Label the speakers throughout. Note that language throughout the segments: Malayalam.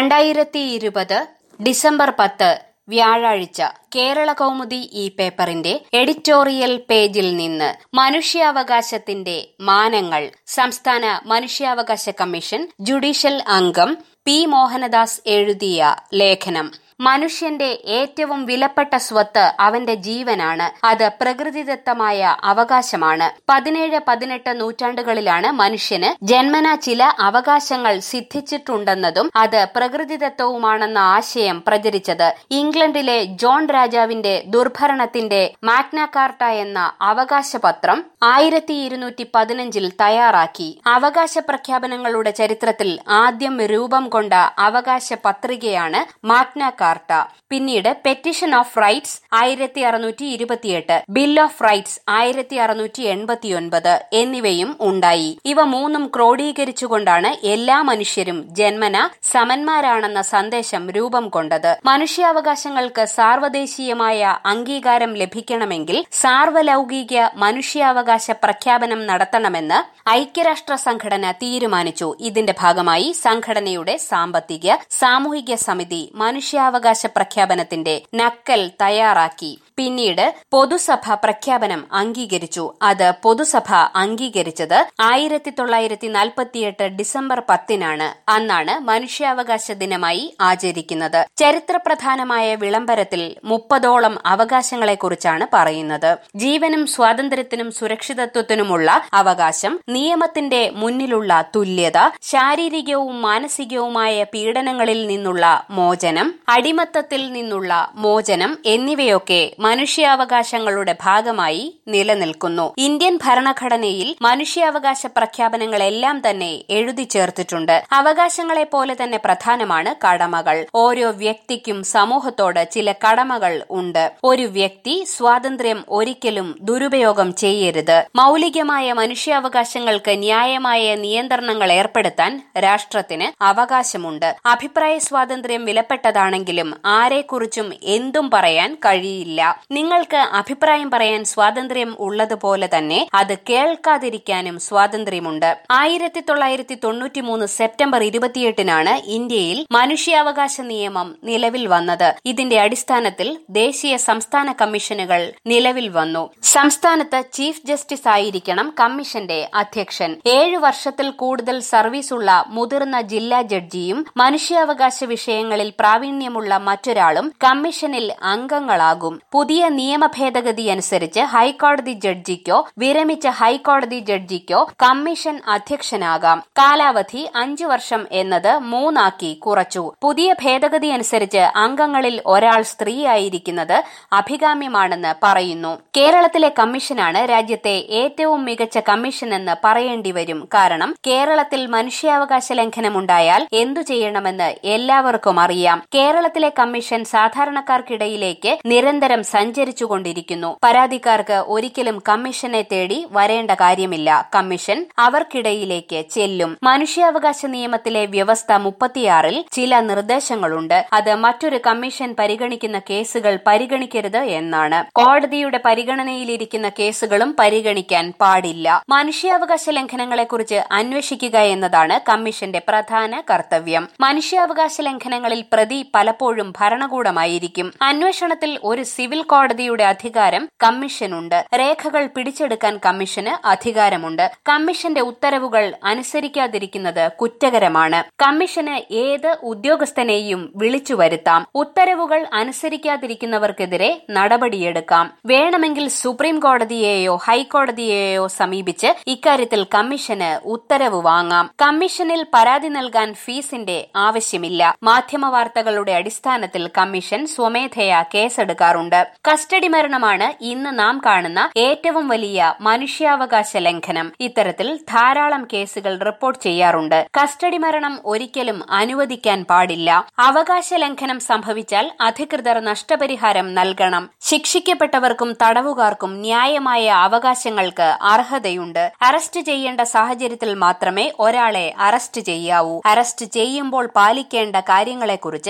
Speaker 1: രണ്ടായിരത്തി ഇരുപത് ഡിസംബർ പത്ത് വ്യാഴാഴ്ച കേരള കൗമുദി ഈ പേപ്പറിന്റെ എഡിറ്റോറിയൽ പേജിൽ നിന്ന് മനുഷ്യാവകാശത്തിന്റെ മാനങ്ങൾ സംസ്ഥാന മനുഷ്യാവകാശ കമ്മീഷൻ ജുഡീഷ്യൽ അംഗം പി മോഹനദാസ് എഴുതിയ ലേഖനം മനുഷ്യന്റെ ഏറ്റവും വിലപ്പെട്ട സ്വത്ത് അവന്റെ ജീവനാണ് അത് പ്രകൃതിദത്തമായ അവകാശമാണ് പതിനേഴ് പതിനെട്ട് നൂറ്റാണ്ടുകളിലാണ് മനുഷ്യന് ജന്മന ചില അവകാശങ്ങൾ സിദ്ധിച്ചിട്ടുണ്ടെന്നതും അത് പ്രകൃതിദത്തവുമാണെന്ന ആശയം പ്രചരിച്ചത് ഇംഗ്ലണ്ടിലെ ജോൺ രാജാവിന്റെ ദുർഭരണത്തിന്റെ മാഗ്നാകാർട്ട എന്ന അവകാശപത്രം ആയിരത്തി ഇരുന്നൂറ്റി പതിനഞ്ചിൽ തയ്യാറാക്കി അവകാശ പ്രഖ്യാപനങ്ങളുടെ ചരിത്രത്തിൽ ആദ്യം രൂപം കൊണ്ട അവകാശ പത്രികയാണ് മാഗ്നാകാർട്ട പിന്നീട് പെറ്റിഷൻ ഓഫ് റൈറ്റ്സ് ആയിരത്തി അറുന്നൂറ്റി ഇരുപത്തിയെട്ട് ബിൽ ഓഫ് റൈറ്റ്സ് ആയിരത്തി അറുന്നൂറ്റി എൺപത്തിയൊൻപത് എന്നിവയും ഉണ്ടായി ഇവ മൂന്നും ക്രോഡീകരിച്ചുകൊണ്ടാണ് എല്ലാ മനുഷ്യരും ജന്മന സമന്മാരാണെന്ന സന്ദേശം രൂപം കൊണ്ടത് മനുഷ്യാവകാശങ്ങൾക്ക് സാർവദേശീയമായ അംഗീകാരം ലഭിക്കണമെങ്കിൽ സാർവലൌകിക മനുഷ്യാവകാശ പ്രഖ്യാപനം നടത്തണമെന്ന് ഐക്യരാഷ്ട്ര സംഘടന തീരുമാനിച്ചു ഇതിന്റെ ഭാഗമായി സംഘടനയുടെ സാമ്പത്തിക സാമൂഹിക സമിതി മനുഷ്യാവകാശ പ്രഖ്യാപനത്തിന്റെ നക്കൽ തയ്യാറാക്കി പിന്നീട് പൊതുസഭ പ്രഖ്യാപനം അംഗീകരിച്ചു അത് പൊതുസഭ അംഗീകരിച്ചത് ആയിരത്തി തൊള്ളായിരത്തി നാൽപ്പത്തിയെട്ട് ഡിസംബർ പത്തിനാണ് അന്നാണ് മനുഷ്യാവകാശ ദിനമായി ആചരിക്കുന്നത് ചരിത്രപ്രധാനമായ വിളംബരത്തിൽ മുപ്പതോളം അവകാശങ്ങളെക്കുറിച്ചാണ് പറയുന്നത് ജീവനും സ്വാതന്ത്ര്യത്തിനും സുരക്ഷിതത്വത്തിനുമുള്ള അവകാശം നിയമത്തിന്റെ മുന്നിലുള്ള തുല്യത ശാരീരികവും മാനസികവുമായ പീഡനങ്ങളിൽ നിന്നുള്ള മോചനം അടിമത്തത്തിൽ നിന്നുള്ള മോചനം എന്നിവയൊക്കെ മനുഷ്യാവകാശങ്ങളുടെ ഭാഗമായി നിലനിൽക്കുന്നു ഇന്ത്യൻ ഭരണഘടനയിൽ മനുഷ്യാവകാശ പ്രഖ്യാപനങ്ങളെല്ലാം തന്നെ എഴുതി ചേർത്തിട്ടുണ്ട് അവകാശങ്ങളെ പോലെ തന്നെ പ്രധാനമാണ് കടമകൾ ഓരോ വ്യക്തിക്കും സമൂഹത്തോട് ചില കടമകൾ ഉണ്ട് ഒരു വ്യക്തി സ്വാതന്ത്ര്യം ഒരിക്കലും ദുരുപയോഗം ചെയ്യരുത് മൌലികമായ മനുഷ്യാവകാശങ്ങൾക്ക് ന്യായമായ നിയന്ത്രണങ്ങൾ ഏർപ്പെടുത്താൻ രാഷ്ട്രത്തിന് അവകാശമുണ്ട് അഭിപ്രായ സ്വാതന്ത്ര്യം വിലപ്പെട്ടതാണെങ്കിലും ആരെക്കുറിച്ചും എന്തും പറയാൻ കഴിയില്ല നിങ്ങൾക്ക് അഭിപ്രായം പറയാൻ സ്വാതന്ത്ര്യം ഉള്ളതുപോലെ തന്നെ അത് കേൾക്കാതിരിക്കാനും സ്വാതന്ത്ര്യമുണ്ട് ആയിരത്തി തൊള്ളായിരത്തി തൊണ്ണൂറ്റിമൂന്ന് സെപ്റ്റംബർ ഇരുപത്തിയെട്ടിനാണ് ഇന്ത്യയിൽ മനുഷ്യാവകാശ നിയമം നിലവിൽ വന്നത് ഇതിന്റെ അടിസ്ഥാനത്തിൽ ദേശീയ സംസ്ഥാന കമ്മീഷനുകൾ നിലവിൽ വന്നു സംസ്ഥാനത്ത് ചീഫ് ജസ്റ്റിസ് ആയിരിക്കണം കമ്മീഷന്റെ അധ്യക്ഷൻ ഏഴു വർഷത്തിൽ കൂടുതൽ സർവീസുള്ള മുതിർന്ന ജില്ലാ ജഡ്ജിയും മനുഷ്യാവകാശ വിഷയങ്ങളിൽ പ്രാവീണ്യമുള്ള മറ്റൊരാളും കമ്മീഷനിൽ അംഗങ്ങളാകും പുതിയ നിയമ ഭേദഗതി അനുസരിച്ച് ഹൈക്കോടതി ജഡ്ജിക്കോ വിരമിച്ച ഹൈക്കോടതി ജഡ്ജിക്കോ കമ്മീഷൻ അധ്യക്ഷനാകാം കാലാവധി അഞ്ചു വർഷം എന്നത് മൂന്നാക്കി കുറച്ചു പുതിയ ഭേദഗതി അനുസരിച്ച് അംഗങ്ങളിൽ ഒരാൾ സ്ത്രീയായിരിക്കുന്നത് അഭികാമ്യമാണെന്ന് പറയുന്നു കേരളത്തിലെ കമ്മീഷനാണ് രാജ്യത്തെ ഏറ്റവും മികച്ച കമ്മീഷൻ എന്ന് പറയേണ്ടി വരും കാരണം കേരളത്തിൽ മനുഷ്യാവകാശ ലംഘനമുണ്ടായാൽ എന്തു ചെയ്യണമെന്ന് എല്ലാവർക്കും അറിയാം കേരളത്തിലെ കമ്മീഷൻ സാധാരണക്കാർക്കിടയിലേക്ക് നിരന്തരം സഞ്ചരിച്ചുകൊണ്ടിരിക്കുന്നു പരാതിക്കാർക്ക് ഒരിക്കലും കമ്മീഷനെ തേടി വരേണ്ട കാര്യമില്ല കമ്മീഷൻ അവർക്കിടയിലേക്ക് ചെല്ലും മനുഷ്യാവകാശ നിയമത്തിലെ വ്യവസ്ഥ മുപ്പത്തിയാറിൽ ചില നിർദ്ദേശങ്ങളുണ്ട് അത് മറ്റൊരു കമ്മീഷൻ പരിഗണിക്കുന്ന കേസുകൾ പരിഗണിക്കരുത് എന്നാണ് കോടതിയുടെ പരിഗണനയിലിരിക്കുന്ന കേസുകളും പരിഗണിക്കാൻ പാടില്ല മനുഷ്യാവകാശ ലംഘനങ്ങളെക്കുറിച്ച് അന്വേഷിക്കുക എന്നതാണ് കമ്മീഷന്റെ പ്രധാന കർത്തവ്യം മനുഷ്യാവകാശ ലംഘനങ്ങളിൽ പ്രതി പലപ്പോഴും ഭരണകൂടമായിരിക്കും അന്വേഷണത്തിൽ ഒരു സിവിൽ കോടതിയുടെ അധികാരം കമ്മീഷനുണ്ട് രേഖകൾ പിടിച്ചെടുക്കാൻ കമ്മീഷന് അധികാരമുണ്ട് കമ്മീഷന്റെ ഉത്തരവുകൾ അനുസരിക്കാതിരിക്കുന്നത് കുറ്റകരമാണ് കമ്മീഷന് ഏത് ഉദ്യോഗസ്ഥനെയും വിളിച്ചു വരുത്താം ഉത്തരവുകൾ അനുസരിക്കാതിരിക്കുന്നവർക്കെതിരെ നടപടിയെടുക്കാം വേണമെങ്കിൽ സുപ്രീം കോടതിയെയോ ഹൈക്കോടതിയെയോ സമീപിച്ച് ഇക്കാര്യത്തിൽ കമ്മീഷന് ഉത്തരവ് വാങ്ങാം കമ്മീഷനിൽ പരാതി നൽകാൻ ഫീസിന്റെ ആവശ്യമില്ല മാധ്യമ വാർത്തകളുടെ അടിസ്ഥാനത്തിൽ കമ്മീഷൻ സ്വമേധയാ കേസെടുക്കാറുണ്ട് കസ്റ്റഡി മരണമാണ് ഇന്ന് നാം കാണുന്ന ഏറ്റവും വലിയ മനുഷ്യാവകാശ ലംഘനം ഇത്തരത്തിൽ ധാരാളം കേസുകൾ റിപ്പോർട്ട് ചെയ്യാറുണ്ട് കസ്റ്റഡി മരണം ഒരിക്കലും അനുവദിക്കാൻ പാടില്ല അവകാശ ലംഘനം സംഭവിച്ചാൽ അധികൃതർ നഷ്ടപരിഹാരം നൽകണം ശിക്ഷിക്കപ്പെട്ടവർക്കും തടവുകാർക്കും ന്യായമായ അവകാശങ്ങൾക്ക് അർഹതയുണ്ട് അറസ്റ്റ് ചെയ്യേണ്ട സാഹചര്യത്തിൽ മാത്രമേ ഒരാളെ അറസ്റ്റ് ചെയ്യാവൂ അറസ്റ്റ് ചെയ്യുമ്പോൾ പാലിക്കേണ്ട കാര്യങ്ങളെക്കുറിച്ച് സുപ്രീം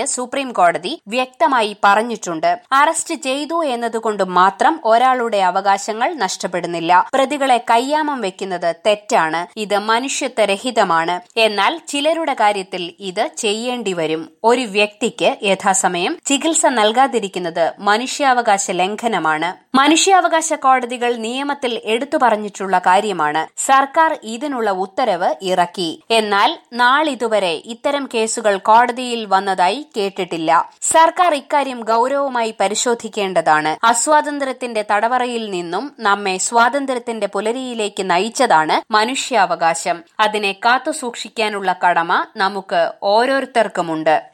Speaker 1: കോടതി വ്യക്തമായി പറഞ്ഞിട്ടുണ്ട് അറസ്റ്റ് ചെയ്തു എന്നതുകൊണ്ട് മാത്രം ഒരാളുടെ അവകാശങ്ങൾ നഷ്ടപ്പെടുന്നില്ല പ്രതികളെ കയ്യാമം വെക്കുന്നത് തെറ്റാണ് ഇത് മനുഷ്യത്വരഹിതമാണ് എന്നാൽ ചിലരുടെ കാര്യത്തിൽ ഇത് ചെയ്യേണ്ടി വരും ഒരു വ്യക്തിക്ക് യഥാസമയം ചികിത്സ നൽകാതിരിക്കുന്നത് മനുഷ്യാവകാശ ലംഘനമാണ് മനുഷ്യാവകാശ കോടതികൾ നിയമത്തിൽ എടുത്തു പറഞ്ഞിട്ടുള്ള കാര്യമാണ് സർക്കാർ ഇതിനുള്ള ഉത്തരവ് ഇറക്കി എന്നാൽ നാളിതുവരെ ഇത്തരം കേസുകൾ കോടതിയിൽ വന്നതായി കേട്ടിട്ടില്ല സർക്കാർ ഇക്കാര്യം ഗൌരവമായി പരിശോധിക്കേണ്ടതാണ് അസ്വാതന്ത്ര്യത്തിന്റെ തടവറയിൽ നിന്നും നമ്മെ സ്വാതന്ത്ര്യത്തിന്റെ പുലരിയിലേക്ക് നയിച്ചതാണ് മനുഷ്യാവകാശം അതിനെ കാത്തുസൂക്ഷിക്കാനുള്ള കടമ നമുക്ക് ഓരോരുത്തർക്കുമുണ്ട്